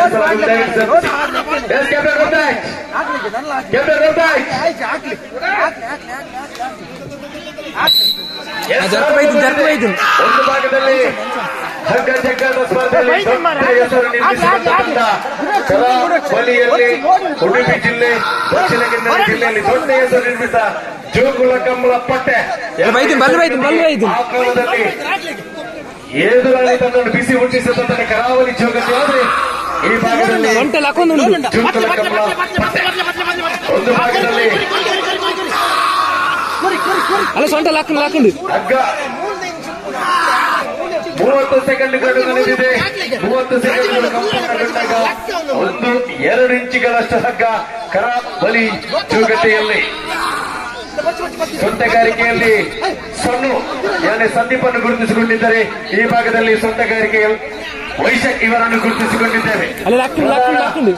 Yes, Captain Rodak. Captain Rodak. Yes, ಜರ್ಕಬೈತು ಜರ್ಕಬೈತು ಒಂದು ಭಾಗದಲ್ಲಿ ಹಗ್ಗ ಜಗ್ಗದ ಸ್ಪರ್ಧೆಯಲ್ಲಿ ದೊಡ್ಡ ಹೆಸರು ನಿರ್ಮಿಸಿಕೊಂಡಂತ ಕರಾವಳಿಯಲ್ಲಿ ಉಡುಪಿ ಜಿಲ್ಲೆ ದಕ್ಷಿಣ ಕನ್ನಡ ಜಿಲ್ಲೆಯಲ್ಲಿ ದೊಡ್ಡ ಹೆಸರು ನಿರ್ಮಿತ ಜೋಗುಳ ಕಮ್ಮಳ ಪಟ್ಟೆ ಬೈತು, ಬಲ್ಲು ಬೈತು, ಬಲ್ಲು ಬೈತು. ಆ ಕಾಲದಲ್ಲಿ ಏದುರಾಳಿ ತನ್ನನ್ನು ಬಿಸಿ ಹುಟ್ಟಿಸಿದ ಕರಾವಳಿ ಜೋಗತಿ ಆದ್ರೆ ಈ ಭಾಗದಲ್ಲಿ ಸೊಂಟಲ್ಲಿ ಹಾಕೊಂಡುಂಟು ಜೋಗುಳ ಕಮ್ಮಳ ಪಟ್ಟೆ ಒಂದು ಭಾಗದಲ್ಲಿ ಅಲ್ಲ ಸೊಂಟಲ್ಲಿ ಹಾಕೊಂಡು ಹಾಕೊಂಡು ಹಗ್ಗ ಮೂವತ್ತು ಸೆಕೆಂಡ್ಗಳು ನಡೆದಿದೆ ಮೂವತ್ತು ಸೆಕೆಂಡ್ಗಳು ಕಂಪನಗೊಂಡಾಗ ಒಂದು ಎರಡು ಇಂಚಿಗಳಷ್ಟು ಹಗ್ಗ ಕರ ಬಲಿ ಜೋಗತೆಯಲ್ಲಿ ಸೊಂಟಗಾರಿಕೆಯಲ್ಲಿ ಸೊನ್ನು ಯಾನೆ ಸಂದೀಪನ್ನು ಗುರುತಿಸಿಕೊಂಡಿದ್ದಾರೆ ಈ ಭಾಗದಲ್ಲಿ ಸೊಂಟಗಾರಿಕೆಯಲ್ಲಿ ವೈಶಾಖ್ ಇವರನ್ನು ಗುರುತಿಸಿಕೊಂಡಿದ್ದೇವೆ ಅಲ್ಲಿ ಹಾಕೊಂಡು ಹಾಕೊಂಡು ಹಾಕೊಂಡು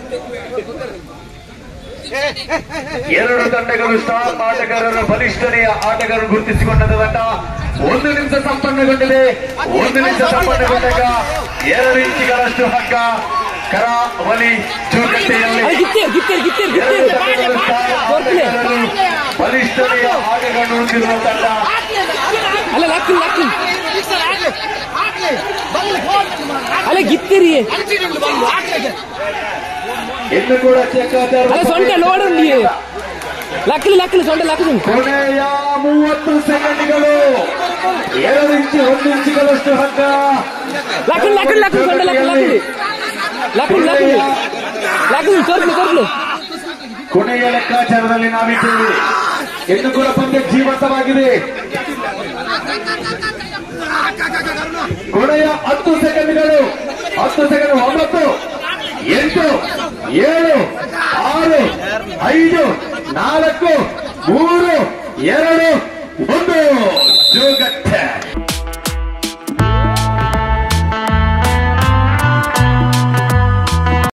ಎರಡು ತಂಡಗಳು ಸ್ಟಾರ್ ಆಟಗಾರರ ಬಲಿಷ್ಠನೆಯ ಆಟಗಾರರು ಗುರುತಿಸಿಕೊಂಡದ ತಂಡ ಒಂದು ನಿಮಿಷ ಸಂಪನ್ನಗೊಂಡಿದೆ ಒಂದು ನಿಮಿಷ ಸಂಪನ್ನಗೊಂಡಾಗ ಎರಡು ಇಂಚಿಗಳಷ್ಟು ಹಗ್ಗ ಕರ ಬಲಿ ಚೌಕಟ್ಟೆಯಲ್ಲಿ ಅಲ್ಲಿ ಗಿತ್ತೇರು ಗಿತ್ತೇರು ಗಿತ್ತೇರು ಎರಡು ಗಿತ್ತೇರು ತಂಡಗಳು ಸ್ಟಾರ್ ಆಟಗಾರರು ಬಲಿಷ್ಠನೆಯ ಆಟಗಳನ್ನು ಹೊಂದಿರುವ ತಂಡ ಅಲ್ಲ ಹಾಕೊಂಡು ಹಾಕೊಂಡು ಅಲ್ಲ ಗಿತ್ತೇರಿ ಇನ್ನು ಕೂಡ ಚೆಕ್ಕಾಚಾರ ಅಲ್ಲ ಸೊಂಟ ನೋಡುಂಡಿ ಲಕ್ಕಲಿ ಲಕ್ಕಲಿ ಸೊಂಟ ಲಕ್ಕಲಿ ಕೊನೆಯ ಮೂವತ್ತು ಸೆಕೆಂಡ್ಗಳು ಎರಡು ಇಂಚು ಒಂದು ಇಂಚುಗಳಷ್ಟು ಹಗ್ಗ ಲಕ್ಕಲಿ ಲಕ್ಕಲಿ ಲಕ್ಕಲಿ ಸೊಂಟ ಲಕ್ಕಲಿ ಲಕ್ಕಲಿ ಲಕ್ಕಲಿ ಲಕ್ಕಲಿ ಲಕ್ಕಲಿ ತೋರ್ಸ್ಲಿ ತೋರ್ಸ್ಲಿ ಕೊನೆಯ ಲೆಕ್ಕಾಚಾರದಲ್ಲಿ ನಾವಿದ್ದೇವೆ ಇನ್ನು ಕೂಡ ಪಂದ್ಯ ಜೀವಂತವಾಗಿದೆ ಕೊನೆಯ ಹತ್ತು ಸೆಕೆಂಡ್ಗಳು ಹತ್ತು ಸೆಕೆಂಡ್ ಒಂಬತ್ತು ಎಂಟು ಏಳು ಆರು ಐದು ನಾಲ್ಕು ಮೂರು ಎರಡು ಒಂದು